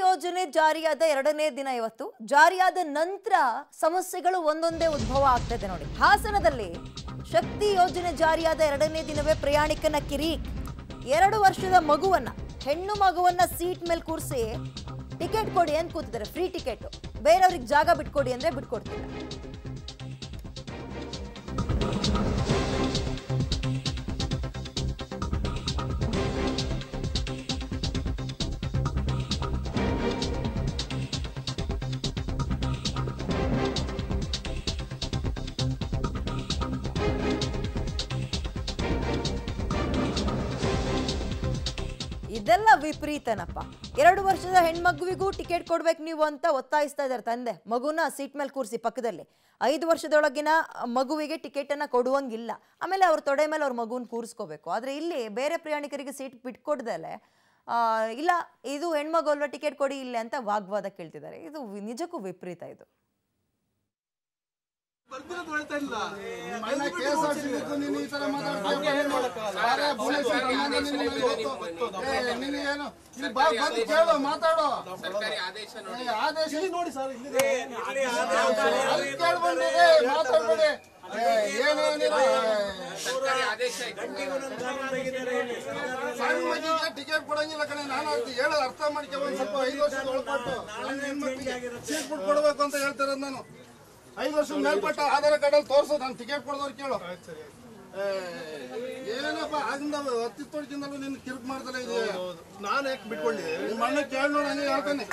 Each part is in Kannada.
ಯೋಜನೆ ಜಾರಿಯಾದ ಎರಡನೇ ದಿನ ಇವತ್ತು ಜಾರಿಯಾದ ನಂತರ ಸಮಸ್ಯೆಗಳು ಒಂದೊಂದೇ ಉದ್ಭವ ಆಗ್ತದೆ ನೋಡಿ ಹಾಸನದಲ್ಲಿ ಶಕ್ತಿ ಯೋಜನೆ ಜಾರಿಯಾದ ಎರಡನೇ ದಿನವೇ ಪ್ರಯಾಣಿಕನ ಕಿರೀಕ್ ಎರಡು ವರ್ಷದ ಮಗುವನ್ನ ಹೆಣ್ಣು ಮಗುವನ್ನ ಸೀಟ್ ಮೇಲೆ ಕೂರಿಸಿ ಟಿಕೆಟ್ ಕೊಡಿ ಅಂತ ಕೂತಿದ್ದಾರೆ ಫ್ರೀ ಟಿಕೆಟ್ ಬೇರೆಯವ್ರಿಗೆ ಜಾಗ ಬಿಟ್ಕೊಡಿ ಅಂದ್ರೆ ಬಿಟ್ಕೊಡ್ತಿಲ್ಲ ಇದೆಲ್ಲ ವಿಪರೀತನಪ್ಪ ಎರಡು ವರ್ಷದ ಹೆಣ್ಮಗುವಿಗೂ ಟಿಕೆಟ್ ಕೊಡ್ಬೇಕು ನೀವು ಅಂತ ಒತ್ತಾಯಿಸ್ತಾ ಇದ್ದಾರೆ ತಂದೆ ಮಗುನ ಸೀಟ್ ಮೇಲೆ ಕೂರಿಸಿ ಪಕ್ಕದಲ್ಲಿ ಐದು ವರ್ಷದೊಳಗಿನ ಮಗುವಿಗೆ ಟಿಕೆಟ್ ಅನ್ನ ಕೊಡುವಂಗಿಲ್ಲ ಆಮೇಲೆ ಅವ್ರ ತೊಡೆ ಮೇಲೆ ಅವ್ರ ಮಗುನ ಕೂರಿಸ್ಕೋಬೇಕು ಆದ್ರೆ ಇಲ್ಲಿ ಬೇರೆ ಪ್ರಯಾಣಿಕರಿಗೆ ಸೀಟ್ ಬಿಟ್ಕೊಡ್ದಲೆ ಆ, ಇಲ್ಲ ಇದು ಹೆಣ್ಮಗು ಅಲ್ವಾ ಟಿಕೆಟ್ ಕೊಡಿ ಇಲ್ಲ ಅಂತ ವಾಗ್ವಾದ ಕೇಳ್ತಿದ್ದಾರೆ ಇದು ವಿ- ನಿಜಕ್ಕೂ ವಿಪರೀತ ಇದು ಮೊನ್ನೆ KSRTC ಇದ್ದು ನೀನು ಈ ತರ ಮಾತಾಡ್ತೀಯ? ಸಾರೇ ಪೊಲೀಸ್ ಸಂಬಂಧ ನಿನಗೆ ಗೊತ್ತು. ಏ, ನೀನು ಏನು? ಇಲ್ಲಿ ಬಾ, ಬಂದು ಕೇಳು, ಮಾತಾಡು. ಏ, ಆದೇಶ ನೋಡಿ ಸರ್ ಕೇಳಿ ಬಂದು ಏ, ಮಾತಾಡ್ಬೇಡಿ ಏ, ಏನು ನೀನು ಸಣ್ಣ ಮಗಿಗೆ ಟಿಕೆಟ್ ಕೊಡಂಗಿಲ್ಲ ಕಣೆ ನಾನು ಅದು ಹೇಳೋದು ಅರ್ಥ ಮಾಡ್ಕೊ ಒಂದ್ ಸ್ವಲ್ಪ ಐದು ವರ್ಷದ ಒಳಪಟ್ಟು ನನ್ನ ಹೆಣ್ಮಕ್ಳಿಗೆ ಸೀಟ್ ಬಿಟ್ಟು ಕೊಡ್ಬೇಕು ಅಂತ ಹೇಳ್ತಾರೆ ನಾನು ಐದು ವರ್ಷದ ಮೇಲ್ಪಟ್ಟ ಆಧಾರ್ ಕಾರ್ಡ್ ಅಲ್ಲಿ ತೋರ್ಸು ನಾನು ಟಿಕೆಟ್ ಕೊಡೋರು ಕೇಳು ಏ, ಏನಪ್ಪ ಆಗಿಂದ ಹತ್ತಿತ್ತೋಡ್ಕಿಂದಲೂ ನಿನ್ನ ಕಿರುಕ್ ಮಾಡ್ತಾರೆ ಇದು ನಾನು ಯಾಕೆ ಬಿಟ್ಕೊಳ್ಳಿ ನಿಮ್ಮ ಅಣ್ಣ ಕೇಳಿ ನೋಡಿ ಹಂಗೆ ಹೇಳ್ತಾನೆ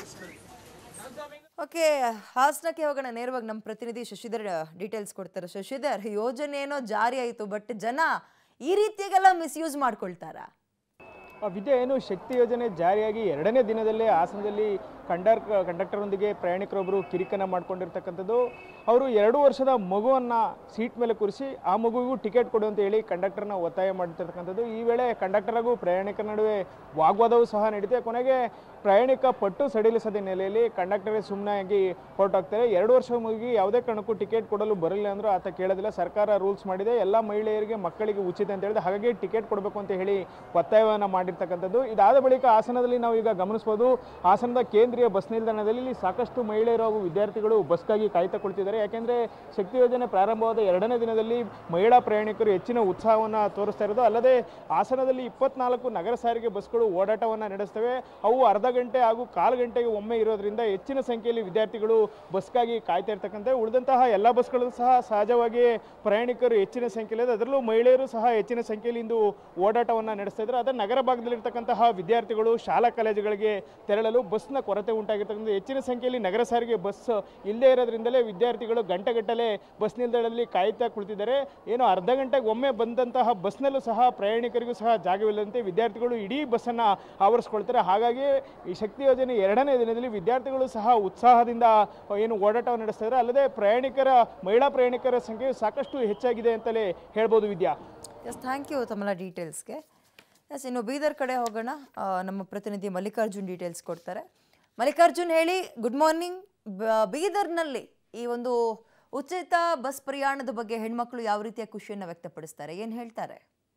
ಓಕೆ ಹಾಸನಕ್ಕೆ ಹೋಗೋಣ ನೇರವಾಗಿ ನಮ್ಮ ಪ್ರತಿನಿಧಿ ಶಶಿಧರ್ ಡೀಟೇಲ್ಸ್ ಕೊಡ್ತಾರೆ ಶಶಿಧರ್ ಯೋಜನೆ ಏನೋ ಜಾರಿ ಆಯಿತು ಬಟ್ ಜನ ಈ ರೀತಿಯಾಗೆಲ್ಲ ಮಿಸ್ಯೂಸ್ ಮಾಡ್ಕೊಳ್ತಾರಾ ಆ ವಿದ್ಯೆ ಏನು ಶಕ್ತಿ ಯೋಜನೆ ಜಾರಿಯಾಗಿ ಎರಡನೇ ದಿನದಲ್ಲೇ ಹಾಸನದಲ್ಲಿ ಕಂಡರ್ ಕಂಡಕ್ಟರ್ನೊಂದಿಗೆ ಪ್ರಯಾಣಿಕರೊಬ್ಬರು ಕಿರಿಕನ್ನ ಮಾಡ್ಕೊಂಡಿರ್ತಕ್ಕಂಥದ್ದು ಅವರು ಎರಡು ವರ್ಷದ ಮಗುವನ್ನು ಸೀಟ್ ಮೇಲೆ ಕೂರಿಸಿ ಆ ಮಗುವಿಗೂ ಟಿಕೆಟ್ ಕೊಡು ಅಂತ ಹೇಳಿ ಕಂಡಕ್ಟರ್ನ ಒತ್ತಾಯ ಮಾಡ್ತಿರ್ತಕ್ಕಂಥದ್ದು ಈ ವೇಳೆ ಕಂಡಕ್ಟರ್ ಹಾಗೂ ಪ್ರಯಾಣಿಕರ ನಡುವೆ ವಾಗ್ವಾದವೂ ಸಹ ನಡೀತೆ ಕೊನೆಗೆ ಪ್ರಯಾಣಿಕ ಪಟ್ಟು ಸಡಿಲಿಸದ ನೆಲೆಯಲ್ಲಿ ಕಂಡಕ್ಟರೇ ಸುಮ್ಮನಾಗಿ ಹೊರಟೋಗ್ತಾರೆ ಎರಡು ವರ್ಷ ಮಗುವಿಗೆ ಯಾವುದೇ ಕಾರಣಕ್ಕೂ ಟಿಕೆಟ್ ಕೊಡಲು ಬರಲಿಲ್ಲ ಅಂದರೂ ಆತ ಕೇಳೋದಿಲ್ಲ ಸರ್ಕಾರ ರೂಲ್ಸ್ ಮಾಡಿದೆ ಎಲ್ಲ ಮಹಿಳೆಯರಿಗೆ ಮಕ್ಕಳಿಗೆ ಉಚಿತ ಅಂತ ಹೇಳಿದೆ ಹಾಗಾಗಿ ಟಿಕೆಟ್ ಕೊಡಬೇಕು ಅಂತ ಹೇಳಿ ಒತ್ತಾಯವನ್ನು ಮಾಡಿರ್ತಕ್ಕಂಥದ್ದು ಇದಾದ ಬಳಿಕ ಹಾಸನದಲ್ಲಿ ನಾವು ಈಗ ಗಮನಿಸ್ಬೋದು ಹಾಸನದ ಕೇಂದ್ರೀಯ ಬಸ್ ನಿಲ್ದಾಣದಲ್ಲಿ ಇಲ್ಲಿ ಸಾಕಷ್ಟು ಮಹಿಳೆಯರು ಹಾಗೂ ವಿದ್ಯಾರ್ಥಿಗಳು ಬಸ್ಗಾಗಿ ಕಾಯ್ತಾ ಕುಳಿತಿದ್ದಾರೆ ಯಾಕೆಂದರೆ ಶಕ್ತಿ ಯೋಜನೆ ಪ್ರಾರಂಭವಾದ ಎರಡನೇ ದಿನದಲ್ಲಿ ಮಹಿಳಾ ಪ್ರಯಾಣಿಕರು ಹೆಚ್ಚಿನ ಉತ್ಸಾಹವನ್ನು ತೋರಿಸ್ತಾ ಇರೋದು ಅಲ್ಲದೆ ಹಾಸನದಲ್ಲಿ ಇಪ್ಪತ್ನಾಲ್ಕು ನಗರ ಸಾರಿಗೆ ಬಸ್ಗಳು ಓಡಾಟವನ್ನು ನಡೆಸ್ತವೆ ಅವು ಅರ್ಧ ಗಂಟೆ ಹಾಗೂ ಕಾಲು ಗಂಟೆಗೆ ಒಮ್ಮೆ ಇರೋದ್ರಿಂದ ಹೆಚ್ಚಿನ ಸಂಖ್ಯೆಯಲ್ಲಿ ವಿದ್ಯಾರ್ಥಿಗಳು ಬಸ್ಗಾಗಿ ಕಾಯ್ತಾ ಇರ್ತಕ್ಕಂಥ ಉಳಿದಂತಹ ಎಲ್ಲ ಬಸ್ಗಳು ಸಹ ಸಹಜವಾಗಿ ಪ್ರಯಾಣಿಕರು ಹೆಚ್ಚಿನ ಸಂಖ್ಯೆಯಲ್ಲಿ ಇದೆ. ಅದರಲ್ಲೂ ಮಹಿಳೆಯರು ಸಹ ಹೆಚ್ಚಿನ ಸಂಖ್ಯೆಯಲ್ಲಿ ಇಂದು ಓಡಾಟವನ್ನು ನಡೆಸ್ತಾ ಇದ್ದಾರೆ ಆದರೆ ನಗರ ಭಾಗದಲ್ಲಿರ್ತಕ್ಕಂತಹ ವಿದ್ಯಾರ್ಥಿಗಳು ಶಾಲಾ ಕಾಲೇಜುಗಳಿಗೆ ತೆರಳಲು ಬಸ್ನ ಕೊರತೆ ಉಂಟಾಗಿರ್ತಕ್ಕಂಥ ಹೆಚ್ಚಿನ ಸಂಖ್ಯೆಯಲ್ಲಿ ನಗರ ಸಾರಿಗೆ ಬಸ್ ಇಲ್ಲದೇ ಇರೋದ್ರಿಂದಲೇ ವಿದ್ಯಾರ್ಥಿಗಳು ಗಂಟೆಗಟ್ಟಲೆ ಬಸ್ ನಿಲ್ದಾಣದಲ್ಲಿ ಕಾಯ್ತಾ ಕುಳಿತಿದ್ದಾರೆ ಏನು ಅರ್ಧ ಗಂಟೆಗೆ ಒಮ್ಮೆ ಬಂದಂತಹ ಬಸ್ನಲ್ಲೂ ಸಹ ಪ್ರಯಾಣಿಕರಿಗೂ ಸಹ ಜಾಗವಿಲ್ಲದಂತೆ ವಿದ್ಯಾರ್ಥಿಗಳು ಇಡೀ ಬಸ್ಸನ್ನು ಆವರಿಸ್ಕೊಳ್ತಾರೆ ಹಾಗಾಗಿ ಈ ಶಕ್ತಿ ಯೋಜನೆ ಎರಡನೇ ದಿನದಲ್ಲಿ ವಿದ್ಯಾರ್ಥಿಗಳು ಸಹ ಉತ್ಸಾಹದಿಂದ ಏನು ಓಡಾಟವನ್ನು ನಡೆಸ್ತಾರೆ ಅಲ್ಲದೆ ಪ್ರಯಾಣಿಕರ ಮಹಿಳಾ ಪ್ರಯಾಣಿಕರ ಸಂಖ್ಯೆ ಸಾಕಷ್ಟು ಹೆಚ್ಚಾಗಿದೆ ಅಂತಲೇ ಹೇಳ್ಬೋದು ವಿದ್ಯಾ ಎಸ್ ಥ್ಯಾಂಕ್ ಯು ತಮ್ಮೆಲ್ಲ ಡೀಟೇಲ್ಸ್ಗೆ ಎಸ್ ಇನ್ನು ಬೀದರ್ ಕಡೆ ಹೋಗೋಣ ಆ, ನಮ್ಮ ಪ್ರತಿನಿಧಿ ಮಲ್ಲಿಕಾರ್ಜುನ್ ಡೀಟೇಲ್ಸ್ ಕೊಡ್ತಾರೆ ಮಲ್ಲಿಕಾರ್ಜುನ್ ಹೇಳಿ ಗುಡ್ ಮಾರ್ನಿಂಗ್ ಬೀದರ್ನಲ್ಲಿ ಈ ಒಂದು ಉಚಿತ ಬಸ್ ಪ್ರಯಾಣದ ಬಗ್ಗೆ ಹೆಣ್ಮಕ್ಳು ಯಾವ ರೀತಿಯ ಖುಷಿಯನ್ನು ವ್ಯಕ್ತಪಡಿಸ್ತಾರೆ ಏನು ಹೇಳ್ತಾರೆ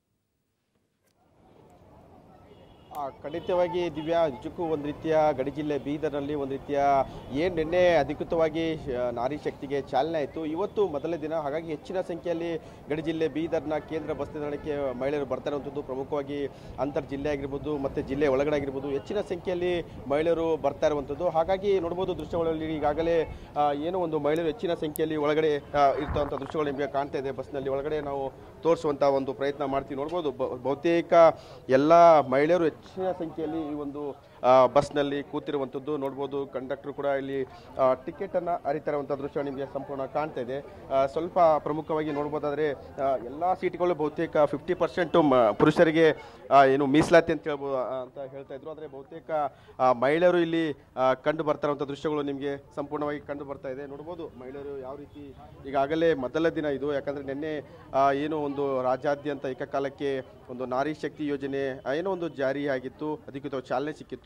ಆ, ಖಂಡಿತವಾಗಿ ದಿವ್ಯಾ ನಿಜಕ್ಕೂ ಒಂದು ರೀತಿಯ ಗಡಿ ಜಿಲ್ಲೆ ಬೀದರ್ನಲ್ಲಿ ಒಂದು ರೀತಿಯ ಏನು ನಿನ್ನೆ ಅಧಿಕೃತವಾಗಿ ಆ, ನಾರಿ ಶಕ್ತಿಗೆ ಚಾಲನೆ ಆಯಿತು ಇವತ್ತು ಮೊದಲನೇ ದಿನ ಹಾಗಾಗಿ ಹೆಚ್ಚಿನ ಸಂಖ್ಯೆಯಲ್ಲಿ ಗಡಿ ಜಿಲ್ಲೆ ಬೀದರ್ನ ಕೇಂದ್ರ ಬಸ್ ನಿಲ್ದಾಣಕ್ಕೆ ಮಹಿಳೆಯರು ಬರ್ತಾ ಇರುವಂಥದ್ದು ಪ್ರಮುಖವಾಗಿ ಅಂತರ್ ಜಿಲ್ಲೆ ಆಗಿರ್ಬೋದು ಮತ್ತು ಜಿಲ್ಲೆ ಒಳಗಡೆ ಆಗಿರ್ಬೋದು ಹೆಚ್ಚಿನ ಸಂಖ್ಯೆಯಲ್ಲಿ ಮಹಿಳೆಯರು ಬರ್ತಾ ಇರುವಂಥದ್ದು ಹಾಗಾಗಿ ನೋಡ್ಬೋದು ದೃಶ್ಯಗಳಲ್ಲಿ ಈಗಾಗಲೇ ಆ, ಏನೋ ಒಂದು ಮಹಿಳೆಯರು ಹೆಚ್ಚಿನ ಸಂಖ್ಯೆಯಲ್ಲಿ ಒಳಗಡೆ ಆ, ಇರ್ತವಂಥ ದೃಶ್ಯಗಳು ನಿಮಗೆ ಕಾಣ್ತಾ ಇದೆ ಬಸ್ನಲ್ಲಿ ಒಳಗಡೆ ನಾವು ತೋರಿಸುವಂಥ ಒಂದು ಪ್ರಯತ್ನ ಮಾಡ್ತೀವಿ ನೋಡ್ಬೋದು ಬ- ಬಹುತೇಕ ಎಲ್ಲ ಮಹಿಳೆಯರು ಹೆಚ್ಚಿನ ಸಂಖ್ಯೆಯಲ್ಲಿ ಈ ಒಂದು ಆ, ಬಸ್ನಲ್ಲಿ ಕೂತಿರುವಂಥದ್ದು ನೋಡ್ಬೋದು ಕಂಡಕ್ಟರ್ ಕೂಡ ಇಲ್ಲಿ ಟಿಕೆಟನ್ನು ಅರಿತಾ ಇರುವಂಥ ದೃಶ್ಯ ನಿಮಗೆ ಸಂಪೂರ್ಣ ಕಾಣ್ತಾ ಇದೆ ಆ, ಸ್ವಲ್ಪ ಪ್ರಮುಖವಾಗಿ ನೋಡ್ಬೋದಾದರೆ ಎಲ್ಲ ಸೀಟ್ಗಳು ಬಹುತೇಕ ಫಿಫ್ಟಿ ಪರ್ಸೆಂಟು ಪುರುಷರಿಗೆ ಆ, ಏನು ಮೀಸಲಾತಿ ಅಂತ ಹೇಳ್ಬೋದು ಆ, ಅಂತ ಹೇಳ್ತಾ ಇದ್ರು ಆದರೆ ಬಹುತೇಕ ಆ, ಮಹಿಳೆಯರು ಇಲ್ಲಿ ಆ, ಕಂಡು ಬರ್ತಾ ಇರುವಂಥ ದೃಶ್ಯಗಳು ನಿಮಗೆ ಸಂಪೂರ್ಣವಾಗಿ ಕಂಡು ಬರ್ತಾ ಇದೆ ನೋಡ್ಬೋದು ಮಹಿಳೆಯರು ಯಾವ ರೀತಿ ಈಗಾಗಲೇ ಮೊದಲ ದಿನ ಇದು ಯಾಕಂದರೆ ನಿನ್ನೆ ಆ, ಏನು ಒಂದು ರಾಜ್ಯಾದ್ಯಂತ ಏಕಕಾಲಕ್ಕೆ ಒಂದು ನಾರಿ ಶಕ್ತಿ ಯೋಜನೆ ಆ, ಏನೋ ಒಂದು ಜಾರಿಯಾಗಿತ್ತು ಅಧಿಕೃತ ಚಾಲನೆ ಸಿಕ್ಕಿತ್ತು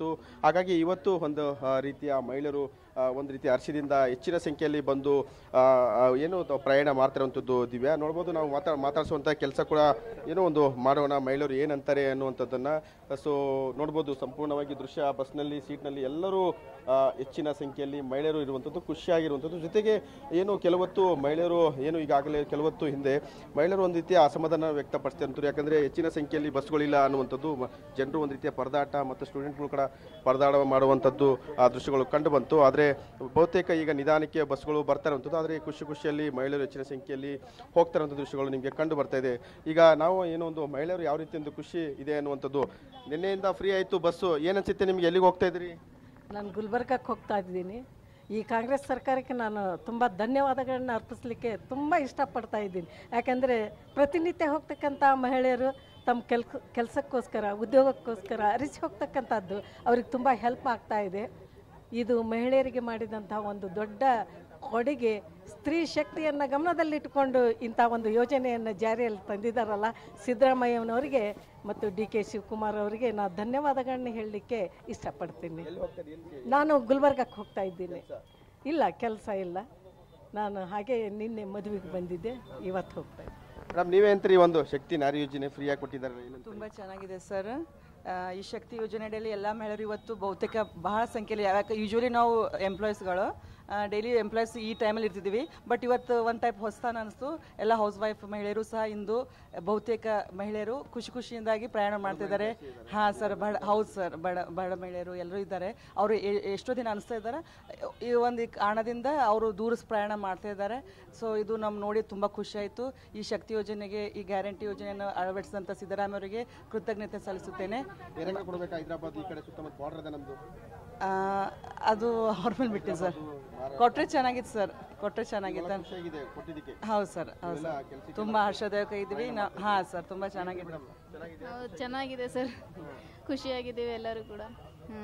ಇರುವಂಥದ್ದು ಹಾಗಾಗಿ ಇವತ್ತು ಒಂದು ಆ, ರೀತಿಯ ಮಹಿಳೆಯರು ಆ, ಒಂದು ರೀತಿ ಹರ್ಷದಿಂದ ಹೆಚ್ಚಿನ ಸಂಖ್ಯೆಯಲ್ಲಿ ಬಂದು ಆ, ಆ, ಏನು ತ- ಪ್ರಯಾಣ ಮಾಡ್ತಿರುವಂಥದ್ದು ದಿವ್ಯಾ ನೋಡ್ಬೋದು ನಾವು ಮಾತಾ ಮಾತಾಡಿಸುವಂಥ ಕೆಲಸ ಕೂಡ ಏನೋ ಒಂದು ಮಾಡೋಣ ಮಹಿಳೆಯರು ಏನಂತಾರೆ ಅನ್ನುವಂಥದ್ದನ್ನು ಸೊ ನೋಡ್ಬೋದು ಸಂಪೂರ್ಣವಾಗಿ ದೃಶ್ಯ ಬಸ್ನಲ್ಲಿ ಸೀಟ್ನಲ್ಲಿ ಎಲ್ಲರೂ ಆ, ಹೆಚ್ಚಿನ ಸಂಖ್ಯೆಯಲ್ಲಿ ಮಹಿಳೆಯರು ಇರುವಂಥದ್ದು ಖುಷಿಯಾಗಿರುವಂಥದ್ದು ಜೊತೆಗೆ ಏನು ಕೆಲವತ್ತು ಮಹಿಳೆಯರು ಏನು ಈಗಾಗಲೇ ಕೆಲವತ್ತು ಹಿಂದೆ ಮಹಿಳೆಯರು ಒಂದು ರೀತಿಯ ಅಸಮಾಧಾನ ವ್ಯಕ್ತಪಡಿಸ್ತಿರ್ತಾರೆ ಯಾಕಂದರೆ ಹೆಚ್ಚಿನ ಸಂಖ್ಯೆಯಲ್ಲಿ ಬಸ್ಗಳಿಲ್ಲ ಅನ್ನುವಂಥದ್ದು ಮ- ಜನರು ಒಂದು ರೀತಿಯ ಪರದಾಟ ಮತ್ತು ಸ್ಟೂಡೆಂಟ್ಗಳು ಕೂಡ ಪರದಾಟ ಮಾಡುವಂಥದ್ದು ಆ ದೃಶ್ಯಗಳು ಕಂಡು ಬಂತು ಆದರೆ ಬಹುತೇಕ ಈಗ ನಿಧಾನಕ್ಕೆ ಬಸ್ಗಳು ಬರ್ತಾ ಇರುವಂಥದ್ದು ಆದರೆ ಖುಷಿ ಖುಷಿಯಲ್ಲಿ ಮಹಿಳೆಯರು ಹೆಚ್ಚಿನ ಸಂಖ್ಯೆಯಲ್ಲಿ ಹೋಗ್ತಾ ಇರುವಂಥ ದೃಶ್ಯಗಳು ನಿಮಗೆ ಕಂಡು ಬರ್ತಾ ಇದೆ ಈಗ ನಾವು ಏನೋ ಒಂದು ಮಹಿಳೆಯರು ಯಾವ ರೀತಿ ಒಂದು ಖುಷಿ ಇದೆ ಅನ್ನುವಂಥದ್ದು ನಿನ್ನೆಯಿಂದ ಫ್ರೀ ಆಯಿತು ಬಸ್ಸು ಏನನ್ಸುತ್ತೆ ನಿಮಗೆ ಎಲ್ಲಿಗೆ ಹೋಗ್ತಾ ಇದ್ರಿ ನಾನು ಗುಲ್ಬರ್ಗಕ್ಕೆ ಹೋಗ್ತಾ ಇದ್ದೀನಿ ಈ ಕಾಂಗ್ರೆಸ್ ಸರ್ಕಾರಕ್ಕೆ ನಾನು ತುಂಬ ಧನ್ಯವಾದಗಳನ್ನ ಅರ್ಪಿಸ್ಲಿಕ್ಕೆ ತುಂಬ ಇಷ್ಟಪಡ್ತಾ ಇದ್ದೀನಿ ಯಾಕೆಂದರೆ ಪ್ರತಿನಿತ್ಯ ಹೋಗ್ತಕ್ಕಂಥ ಮಹಿಳೆಯರು ತಮ್ಮ ಕೆಲ್ಸ ಕೆಲಸಕ್ಕೋಸ್ಕರ ಉದ್ಯೋಗಕ್ಕೋಸ್ಕರ ಅರಿಸಿ ಹೋಗ್ತಕ್ಕಂಥದ್ದು ಅವ್ರಿಗೆ ತುಂಬ ಹೆಲ್ಪ್ ಆಗ್ತಾ ಇದೆ ಇದು ಮಹಿಳೆಯರಿಗೆ ಮಾಡಿದಂಥ ಒಂದು ದೊಡ್ಡ ಕೊಡುಗೆ ಸ್ತ್ರೀ ಶಕ್ತಿಯನ್ನು ಗಮನದಲ್ಲಿಟ್ಟುಕೊಂಡು ಇಂಥ ಒಂದು ಯೋಜನೆಯನ್ನು ಜಾರಿಯಲ್ಲಿ ತಂದಿದ್ದಾರಲ್ಲ ಸಿದ್ದರಾಮಯ್ಯನವರಿಗೆ ಮತ್ತು ಡಿ ಕೆ ಶಿವಕುಮಾರ್ ಅವರಿಗೆ ನಾನು ಧನ್ಯವಾದಗಳನ್ನ ಹೇಳಲಿಕ್ಕೆ ಇಷ್ಟಪಡ್ತೀನಿ ನಾನು ಗುಲ್ಬರ್ಗಕ್ಕೆ ಹೋಗ್ತಾ ಇದ್ದೀನಿ ಇಲ್ಲ ಕೆಲಸ ಇಲ್ಲ ನಾನು ಹಾಗೆ ನಿನ್ನೆ ಮದುವೆಗೆ ಬಂದಿದ್ದೆ ಇವತ್ತು ಹೋಗ್ತಾ ಇದ್ದೀನಿ ಮೇಡಮ್ ನೀವೇ ಅಂತೀರಿ ಒಂದು ಶಕ್ತಿ ನಾರಿ ಯೋಜನೆ ಫ್ರೀಯಾಗಿ ಕೊಟ್ಟಿದ್ದಾರೆ ಏನಂತ ತುಂಬ ಚೆನ್ನಾಗಿದೆ ಸರ್ ಆ, ಈ ಶಕ್ತಿ ಯೋಜನೆ ಅಡಿಯಲ್ಲಿ ಎಲ್ಲ ಮಹಿಳೆಯರು ಇವತ್ತು ಬಹುತೇಕ ಬಹಳ ಸಂಖ್ಯೆಯಲ್ಲಿ ಯಾಕೆ ಯೂಶ್ವಲಿ ನಾವು ಎಂಪ್ಲಾಯೀಸ್ಗಳು ಡೈಲಿ ಎಂಪ್ಲಾಯೀಸ್ ಈ ಟೈಮಲ್ಲಿ ಇರ್ತಿದ್ದೀವಿ ಬಟ್ ಇವತ್ತು ಒಂದು ಟೈಪ್ ಹೊಸತಾನ ಅನಿಸ್ತು ಎಲ್ಲ ಹೌಸ್ ವೈಫ್ ಮಹಿಳೆಯರು ಸಹ ಇಂದು ಬಹುತೇಕ ಮಹಿಳೆಯರು ಖುಷಿ ಖುಷಿಯಿಂದಾಗಿ ಪ್ರಯಾಣ ಮಾಡ್ತಿದ್ದಾರೆ ಹಾಂ ಸರ್ ಬಡ ಹೌದು ಸರ್ ಬಡ ಬಡ ಮಹಿಳೆಯರು ಎಲ್ಲರೂ ಇದ್ದಾರೆ ಅವರು ಎ- ಎಷ್ಟೋ ದಿನ ಅನಿಸ್ತಾ ಇದ್ದಾರೆ ಈ ಒಂದು ಕಾರಣದಿಂದ ಅವರು ದೂರ ಪ್ರಯಾಣ ಮಾಡ್ತಾ ಇದ್ದಾರೆ ಸೊ ಇದು ನಮ್ಮ ನೋಡಿ ತುಂಬ ಖುಷಿ ಆಯಿತು ಈ ಶಕ್ತಿ ಯೋಜನೆಗೆ ಈ ಗ್ಯಾರಂಟಿ ಯೋಜನೆಯನ್ನು ಅಳವಡಿಸಿದಂಥ ಸಿದ್ದರಾಮಯ್ಯ ಅವರಿಗೆ ಕೃತಜ್ಞತೆ ಸಲ್ಲಿಸುತ್ತೇನೆ ಬೇರೆ ಕೊಡಬೇಕಾ ಹೈದರಾಬಾದ್ ಈ ಕಡೆ ಸುತ್ತಮುತ್ತ ಬಾರ್ಡರ್ ಇದೆ ನಮ್ಮದು ಆ, ಅದು ಅವ್ರ ಮೇಲೆ ಬಿಟ್ಟಿದೆ ಸರ್ ಕೊಟ್ಟರೆ ಚೆನ್ನಾಗಿತ್ತು ಸರ್ ಕೊಟ್ಟರೆ ಚೆನ್ನಾಗಿತ್ತು ಖುಷಿಯಾಗಿದೆ ಕೊಟ್ಟಿದ್ದಕ್ಕೆ ಹೌದು ಸರ್ ಹೌದು ಸರ್ ತುಂಬ ಹರ್ಷದಾಯಕ ಇದ್ವಿ ನಾ ಹಾಂ ಸರ್ ತುಂಬ ಚೆನ್ನಾಗಿದೆ ಹೌದು ಚೆನ್ನಾಗಿದೆ ಸರ್ ಖುಷಿಯಾಗಿದ್ದೀವಿ ಎಲ್ಲರೂ ಕೂಡ ಹ್ಞೂ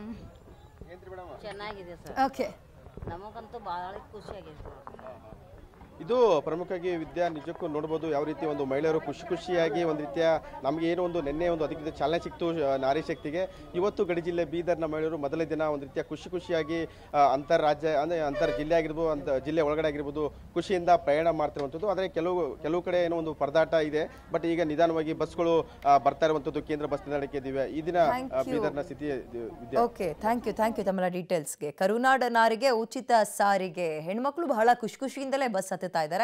ಚೆನ್ನಾಗಿದೆ ಸರ್ ಓಕೆ ನಮಗಂತೂ ಭಾಳ ಖುಷಿಯಾಗಿದೆ ಸರ್ ಇದು ಪ್ರಮುಖವಾಗಿ ವಿದ್ಯಾ ನಿಜಕ್ಕೂ ನೋಡ್ಬೋದು ಯಾವ ರೀತಿ ಒಂದು ಮಹಿಳೆಯರು ಖುಷಿ ಖುಷಿಯಾಗಿ ಒಂದು ರೀತಿಯ ನಮಗೆ ಏನೋ ಒಂದು ನಿನ್ನೆ ಒಂದು ಅಧಿಕೃತ ಚಾಲನೆ ಸಿಕ್ತು ಆ, ನಾರಿ ಶಕ್ತಿಗೆ ಇವತ್ತು ಗಡಿ ಜಿಲ್ಲೆ ಬೀದರ್ನ ಮಹಿಳೆಯರು ಮೊದಲನೇ ದಿನ ಒಂದು ರೀತಿಯ ಖುಷಿ ಖುಷಿಯಾಗಿ ಆ, ಅಂತರ್ ರಾಜ್ಯ ಅಂದರೆ ಅಂತರ್ ಜಿಲ್ಲೆ ಆಗಿರ್ಬೋದು ಅಂತ ಜಿಲ್ಲೆ ಒಳಗಡೆ ಆಗಿರ್ಬೋದು ಖುಷಿಯಿಂದ ಪ್ರಯಾಣ ಮಾಡ್ತಿರುವಂಥದ್ದು ಆದರೆ ಕೆಲವು ಕೆಲವು ಕಡೆ ಏನೋ ಒಂದು ಪರದಾಟ ಇದೆ ಬಟ್ ಈಗ ನಿಧಾನವಾಗಿ ಬಸ್ಗಳು ಆ, ಬರ್ತಾ ಇರುವಂಥದ್ದು ಕೇಂದ್ರ ಬಸ್ ನಿಲ್ದಾಣಕ್ಕೆ ಇದ್ದೀವಿ ಈ ದಿನ Thank ಆ, you. ಬೀದರ್ನ ಸ್ಥಿತಿ ಇದು Vidya okay thank you thank you ತಮ್ಮ ಡೀಟೇಲ್ಸ್ಗೆ ಕರುನಾಡ ನಾರಿಗೆ ಉಚಿತ ಸಾರಿಗೆ ಹೆಣ್ಮಕ್ಳು ಬಹಳ ಖುಷಿ ಖುಷಿಯಿಂದಲೇ ಬಸ್ ಹತ್ತುತ್ತಾ ಇದ್ದಾರೆ